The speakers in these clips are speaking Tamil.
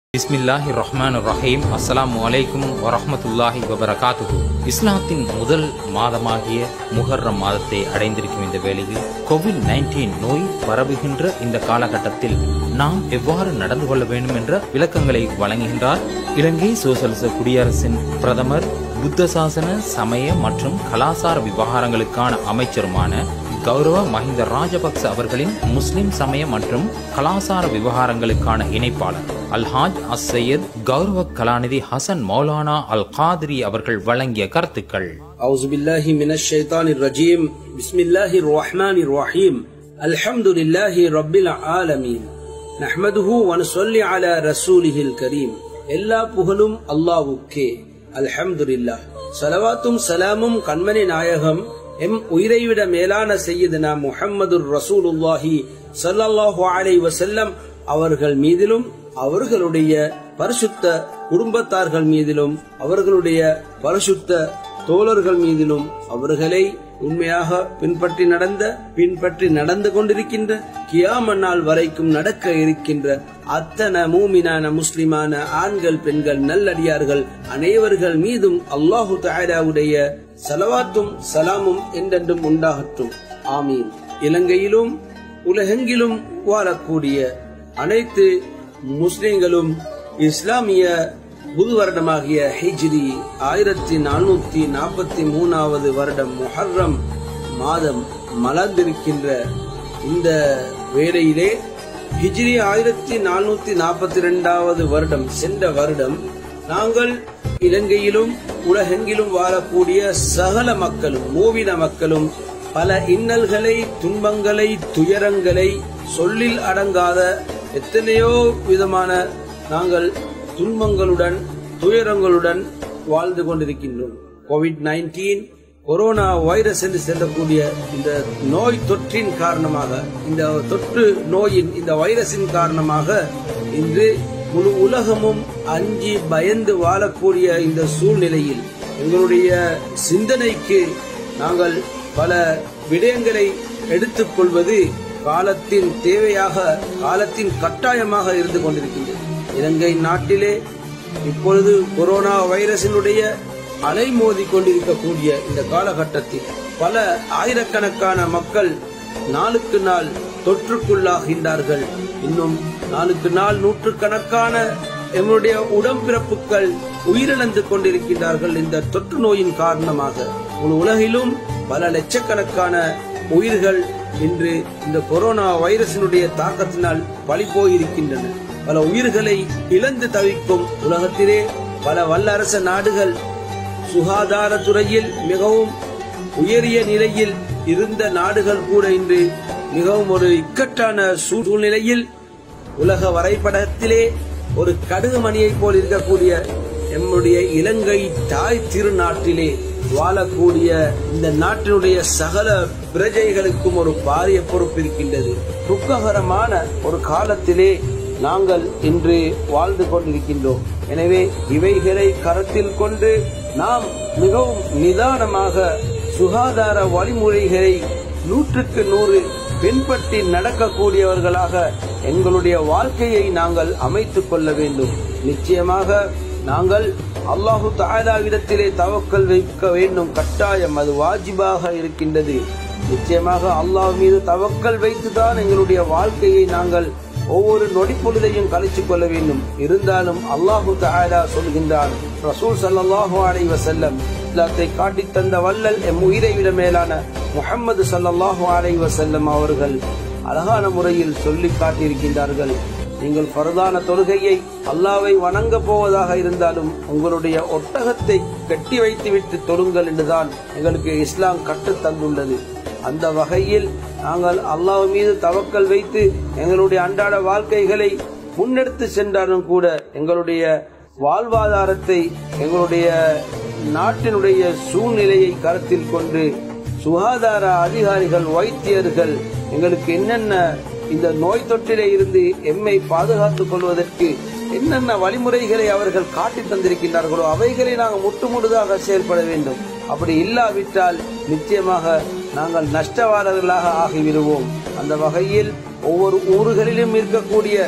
பிஸ்மில்லாஹி ரஹ்மான் ரஹீம் அஸ்ஸலாமு அலைக்கும் வரஹ்மத்துல்லாஹி வபரகாத்துஹு இஸ்லாத்தின் முதல் மாதமாகிய முஹர்ரம் மாதத்தை அடைந்திருக்கும் இந்த வேளையில் கோவிட் நைன்டீன் நோய் பரவுகின்ற இந்த காலகட்டத்தில் நாம் எவ்வாறு நடந்து கொள்ள வேண்டும் என்ற விளக்கங்களை வழங்குகின்றார் இலங்கை சோசலிச குடியரசின் பிரதமர் புத்த சாசன சமய மற்றும் கலாசார விவகாரங்களுக்கான அமைச்சருமான கௌரவ மஹிந்த ராஜபக்ச அவர்களின் முஸ்லிம் சமய மற்றும் கலாசார விவகாரங்களுக்கான இணைப்பாளர் அல்ஹாஜ் அஸ் சையத் கௌரவ கலாநிதி ஹசன் மௌலானா அல் காதிரி அவர்கள் வழங்கிய கருத்துக்கள் أعوذ بالله من الشيطان الرجيم بسم الله الرحمن الرحيم الحمد لله رب العالمين نحمده ونصلي على رسوله الكريم எல்லா புகழும் அல்லாவுக்கே அல்ஹம்துலில்லாஹ் சலவாத்தும் சலாமும் கண்மணி நாயகம் எம் உயிரைவிட மேலான செய்யதுனா முஹம்மது ரசூலுல்லாஹி ஸல்லல்லாஹு அலைஹி வஸல்லம் அவர்கள் மீதிலும் அவர்களுடைய பரிசுத்த குடும்பத்தார்கள் மீதிலும் அவர்களுடைய பரிசுத்த தோழர்கள் மீதிலும் அவர்களை உண்மையாக பின்பற்றி நடந்த பின்பற்றி நடந்து கொண்டிருக்கின்ற கியாம நாள் வரைக்கும் நடக்க இருக்கின்ற அத்தனை மூமினான முஸ்லிமான ஆண்கள் பெண்கள் நல்லடியார்கள் அனைவர்கள் மீதும் அல்லாஹு தாயாவுடைய சலவாத்தும் சலாமும் என்றென்றும் உண்டாகட்டும் ஆமீன் இலங்கையிலும் உலகெங்கிலும் வாழக்கூடிய அனைத்து முஸ்லிம்களும் இஸ்லாமிய புது வருடமாகிய ஹிஜ்ரி ஆயிரத்தி நானூத்தி நாற்பத்தி மூணாவது வருடம் முஹர்ரம் மாதம் மலர்ந்திருக்கின்ற இந்த வேளையிலே ஹிஜ்ரி ஆயிரத்தி நானூத்தி நாற்பத்தி இரண்டாவது வருடம் சென்ற வருடம் நாங்கள் இலங்கையிலும் உலகெங்கிலும் வாழக்கூடிய சகல மக்களும் மூவின மக்களும் பல இன்னல்களை துன்பங்களை துயரங்களை சொல்லில் அடங்காத எத்தனையோ விதமான நாங்கள் துன்பங்களுடன் துயரங்களுடன் வாழ்ந்து கொண்டிருக்கின்றோம் கோவிட் நைன்டீன் கொரோனா வைரஸ் என்று செல்லக்கூடிய இந்த நோய் தொற்றின் காரணமாக இந்த தொற்று நோயின் இந்த வைரஸின் காரணமாக இன்று முழு உலகமும் அஞ்சி பயந்து வாழக்கூடிய இந்த சூழ்நிலையில் எங்களுடைய சிந்தனைக்கு நாங்கள் பல விடயங்களை எடுத்துக்கொள்வது காலத்தின் தேவையாக காலத்தின் கட்டாயமாக இருந்து கொண்டிருக்கின்றது இலங்கை நாட்டிலே இப்பொழுது கொரோனா வைரஸினுடைய அலைமோதி கொண்டிருக்கக்கூடிய இந்த காலகட்டத்தில் பல ஆயிரக்கணக்கான மக்கள் நாளுக்கு நாள் தொற்றுக்குள்ளாகின்றார்கள் இன்னும் நாளுக்கு நாள் நூற்றுக்கணக்கான எங்களுடைய உடம்பிறப்புகள் உயிரிழந்து கொண்டிருக்கின்றார்கள் இந்த தொற்று நோயின் காரணமாக முழு உலகிலும் பல லட்சக்கணக்கான உயிர்கள் இன்று இந்த கொரோனா வைரஸினுடைய தாக்கத்தினால் பழி போயிருக்கின்றன பல உயிர்களை இழந்து தவிக்கும் உலகத்திலே பல வல்லரச நாடுகள் சுகாதாரத்துறையில் மிகவும் உயரிய நிலையில் இருந்த நாடுகள் கூட இன்று மிகவும் ஒரு இக்கட்டான சூழ்நிலையில் உலக வரைபடத்திலே ஒரு கடுகு மணியை போல் இருக்கக்கூடிய எம்முடைய இலங்கை தாய் திருநாட்டிலே வாழக்கூடிய இந்த நாட்டினுடைய சகல பிரஜைகளுக்கும் ஒரு பாரிய பொறுப்பு இருக்கின்றது துக்ககரமான ஒரு காலத்திலே நாங்கள் இன்று வாழ்ந்து கொண்டிருக்கின்றோம் எனவே இவைகளை கருத்தில் கொண்டு நாம் மிகவும் நிதானமாக சுகாதார வழிமுறைகளை நூற்றுக்கு நூறு பின்பற்றி நடக்கக்கூடியவர்களாக எங்களுடைய வாழ்க்கையை நாங்கள் அமைத்துக் கொள்ள வேண்டும் நிச்சயமாக நாங்கள் அல்லாஹு தாயாவிடத்திலே தவக்கல் வைக்க வேண்டும் கட்டாயம் அது வாஜிபாக இருக்கின்றது நிச்சயமாக அல்லாஹ் மீது தவக்கல் வைத்துதான் எங்களுடைய வாழ்க்கையை நாங்கள் ஒவ்வொரு நொடி பொழுதையும் கழிச்சுக் கொள்ள வேண்டும் இருந்தாலும் அல்லாஹு தாயாலா சொல்கின்றான் ரசூல் சல்லாஹு அலை வசல்லம் இஸ்லாத்தை காட்டி தந்த வல்லல் எம் உயிரை விட மேலான முகமது சல்லாஹு அலை வசல்லம் அவர்கள் அழகான முறையில் சொல்லி காட்டியிருக்கின்றார்கள் நீங்கள் பரதான தொழுகையை அல்லாவை வணங்க போவதாக இருந்தாலும் உங்களுடைய ஒட்டகத்தை கட்டி வைத்துவிட்டு தொழுங்கள் என்றுதான் எங்களுக்கு இஸ்லாம் கற்று தந்துள்ளது அந்த வகையில் நாங்கள் அல்லாஹ் மீது தவக்கல் வைத்து எங்களுடைய அன்றாட வாழ்க்கைகளை முன்னெடுத்து சென்றாலும் கூட எங்களுடைய வாழ்வாதாரத்தை எங்களுடைய நாட்டினுடைய சூழ்நிலையை கருத்தில் கொண்டு சுகாதார அதிகாரிகள் வைத்தியர்கள் எங்களுக்கு என்னென்ன இந்த நோய் தொற்றிலே இருந்து எம்மை பாதுகாத்துக் கொள்வதற்கு என்னென்ன வழிமுறைகளை அவர்கள் காட்டி தந்திருக்கின்றார்களோ அவைகளை நாங்கள் முட்டுமுழுதாக செயல்பட வேண்டும் அப்படி இல்லாவிட்டால் நிச்சயமாக நாங்கள் நஷ்டவாளர்களாக ஆகிவிடுவோம் அந்த வகையில் ஒவ்வொரு ஊர்களிலும் இருக்கக்கூடிய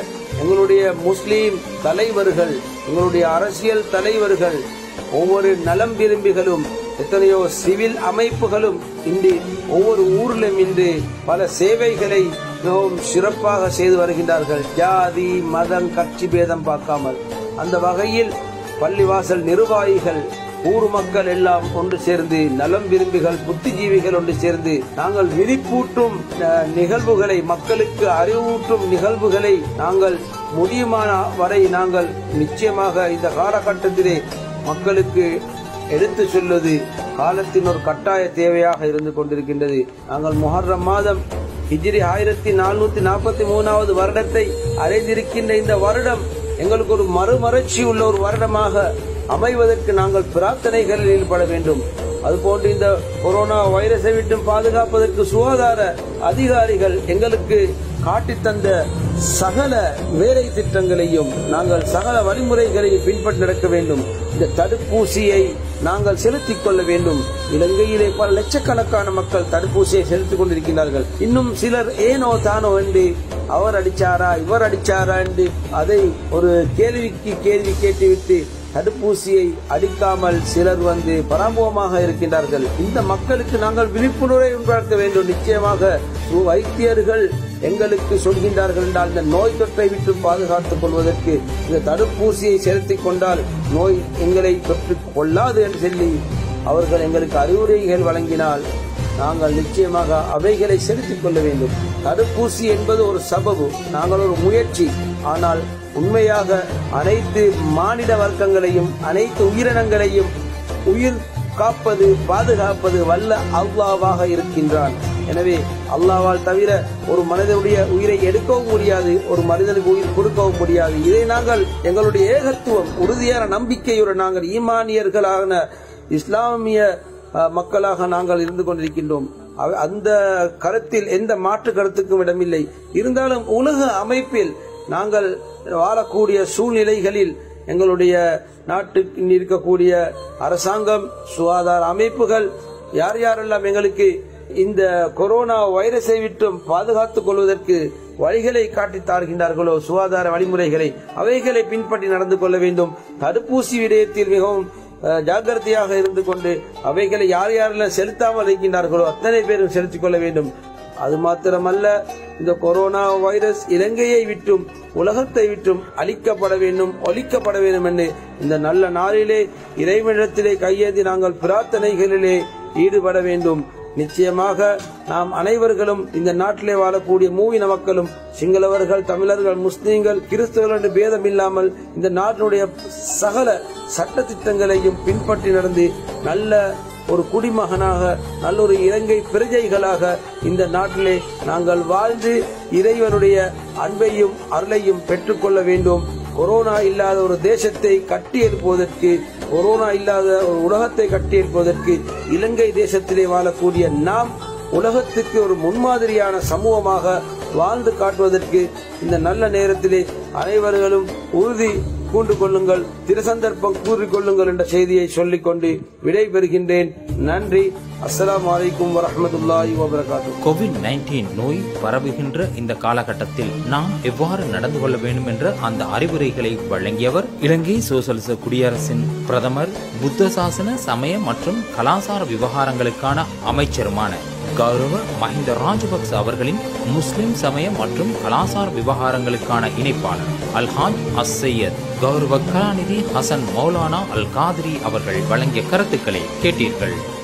எங்களுடைய முஸ்லீம் தலைவர்கள் எங்களுடைய அரசியல் தலைவர்கள் ஒவ்வொரு நலம் விரும்பிகளும் எத்தனையோ சிவில் அமைப்புகளும் இன்று ஒவ்வொரு ஊரிலும் இன்று பல சேவைகளை மிகவும் சிறப்பாக செய்து வருகின்றார்கள் ஜாதி மதம் கட்சி பேதம் பார்க்காமல் அந்த வகையில் பள்ளிவாசல் நிர்வாகிகள் ஊர் மக்கள் எல்லாம் ஒன்று சேர்ந்து நலம் விரும்பிகள் புத்திஜீவிகள் ஒன்று சேர்ந்து நாங்கள் விழிப்பூட்டும் அஹ், நிகழ்வுகளை மக்களுக்கு அறிவூட்டும் நிகழ்வுகளை நாங்கள் முடியுமான வரை நாங்கள் நிச்சயமாக இந்த காலகட்டத்திலே மக்களுக்கு எடுத்து சொல்வது காலத்தின் ஒரு கட்டாய தேவையாக இருந்து கொண்டிருக்கின்றது நாங்கள் முஹர்ரம் மாதம் ஹிஜ்ரி ஆயிரத்தி நானூத்தி நாற்பத்தி மூணாவது வருடத்தை அடைந்திருக்கின்ற இந்த வருடம் எங்களுக்கு ஒரு மறுமலர்ச்சி உள்ள ஒரு வருடமாக அமைவதற்கு நாங்கள் பிரார்த்தனைகளில் ஈடுபட வேண்டும் அதுபோன்று இந்த கொரோனா வைரஸை விட்டு பாதுகாப்பதற்கு சுகாதார அதிகாரிகள் எங்களுக்கு காட்டித் தந்த சகல வேலை திட்டங்களையும் நாங்கள் சகல வழிமுறைகளையும் பின்பற்றி நடக்க வேண்டும் இந்த தடுப்பூசியை நாங்கள் செலுத்திக் கொள்ள வேண்டும் இலங்கையிலே பல லட்சக்கணக்கான மக்கள் தடுப்பூசியை செலுத்திக் கொண்டிருக்கிறார்கள் இன்னும் சிலர் ஏனோ தானோ என்று அவர் அடிச்சாரா இவர் அடிச்சாரா என்று அதை ஒரு கேள்விக்கு கேள்வி கேட்டுவிட்டு தடுப்பூசியை அடிக்காமல் சிலர் வந்து பராமுகமாக இருக்கின்றார்கள் இந்த மக்களுக்கு நாங்கள் விழிப்புணர்வை உண்டாக்க வேண்டும் நிச்சயமாக வைத்தியர்கள் எங்களுக்கு சொல்கின்றார்கள் என்றால் இந்த நோய் தொற்றை விட்டு பாதுகாத்துக் கொள்வதற்கு இந்த தடுப்பூசியை செலுத்திக் கொண்டால் நோய் எங்களை தொற்றுக் கொள்ளாது என்று சொல்லி அவர்கள் எங்களுக்கு அறிவுரைகள் வழங்கினால் நாங்கள் நிச்சயமாக அவைகளை செலுத்திக் கொள்ள வேண்டும் தடுப்பூசி என்பது ஒரு சபபு நாங்கள் ஒரு முயற்சி ஆனால் உண்மையாக அனைத்து மானிட வர்க்கங்களையும் அனைத்து உயிரினங்களையும் உயிர் காப்பது பாதுகாப்பது வல்ல அல்லாவாக இருக்கின்றான் எனவே அல்லாவால் தவிர ஒரு மனிதனுடைய உயிரை எடுக்கவும் முடியாது ஒரு மனிதனுக்கு உயிர் கொடுக்கவும் முடியாது இதை நாங்கள் எங்களுடைய ஏகத்துவம் உறுதியான நம்பிக்கையுடன் நாங்கள் ஈமானியர்களான இஸ்லாமிய அஹ், மக்களாக நாங்கள் இருந்து கொண்டிருக்கின்றோம் அவ- அந்த கருத்தில் எந்த மாற்று கருத்துக்கும் இடமில்லை இருந்தாலும் உலக அமைப்பில் நாங்கள் வாழக்கூடிய சூழ்நிலைகளில் எங்களுடைய நாட்டுக்கு இருக்கக்கூடிய அரசாங்கம் சுகாதார அமைப்புகள் யார் யாரெல்லாம் எங்களுக்கு இந்த கொரோனா வைரஸை விட்டும் பாதுகாத்துக் கொள்வதற்கு வழிகளை காட்டித் தாருகின்றார்களோ சுகாதார வழிமுறைகளை அவைகளை பின்பற்றி நடந்து கொள்ள வேண்டும் தடுப்பூசி விடயத்தில் மிகவும் அஹ், ஜாக்கிரதையாக இருந்து கொண்டு அவைகளை யார் யாரெல்லாம் செலுத்தாமல் இருக்கின்றார்களோ அத்தனை பேரும் செலுத்திக் கொள்ள வேண்டும் அது மாத்திரமல்ல இந்த கொரோனா வைரஸ் இலங்கையை விட்டும் உலகத்தை விட்டும் அழிக்கப்பட வேண்டும் ஒழிக்கப்பட வேண்டும் என்று இந்த நல்ல நாளிலே இறைவனிடத்திலே கையேந்தி நாங்கள் பிரார்த்தனைகளிலே ஈடுபட வேண்டும் நிச்சயமாக நாம் அனைவர்களும் இந்த நாட்டிலே வாழக்கூடிய மூவின மக்களும் சிங்களவர்கள் தமிழர்கள் முஸ்லீம்கள் கிறிஸ்தவர்கள் என்று பேதம் இல்லாமல் இந்த நாட்டினுடைய சகல சட்ட திட்டங்களையும் பின்பற்றி நடந்து நல்ல ஒரு குடிமகனாக நல்ல ஒரு இலங்கை பிரஜைகளாக இந்த நாட்டிலே நாங்கள் வாழ்ந்து இறைவனுடைய அன்பையும் அருளையும் பெற்றுக்கொள்ள வேண்டும் கொரோனா இல்லாத ஒரு தேசத்தை கட்டி எழுப்புவதற்கு கொரோனா இல்லாத ஒரு உலகத்தை கட்டி எழுப்புவதற்கு இலங்கை தேசத்திலே வாழக்கூடிய நாம் உலகத்துக்கு ஒரு முன்மாதிரியான சமூகமாக வாழ்ந்து காட்டுவதற்கு இந்த நல்ல நேரத்திலே அனைவர்களும் உறுதி கூண்டு கொள்ளுங்கள் திருசந்தர்ப்பம் கூறிக்கொள்ளுங்கள் என்ற செய்தியை சொல்லிக்கொண்டு விடைபெறுகின்றேன் நன்றி அஸ்ஸலாமு அலைக்கும் வரஹ்மத்துல்லாஹி வபரகாத்துஹு கோவிட் 19 நோய் பரவுகின்ற இந்த காலகட்டத்தில் நாம் எவ்வாறு நடந்து கொள்ள வேண்டும் என்ற அந்த அறிவுரைகளை வழங்கியவர் இலங்கை சோசலிச குடியரசின் பிரதமர் புத்த சாசன சமய மற்றும் கலாசார விவகாரங்களுக்கான அமைச்சருமான கௌரவ மஹிந்த ராஜபக்ச அவர்களின் முஸ்லிம் சமய மற்றும் கலாசார விவகாரங்களுக்கான இணைப்பாளர் அல்ஹாஜ் அஸ் சையத் கௌரவ கலாநிதி ஹசன் மௌலானா அல் காதிரி அவர்கள் வழங்கிய கருத்துக்களை கேட்டீர்கள்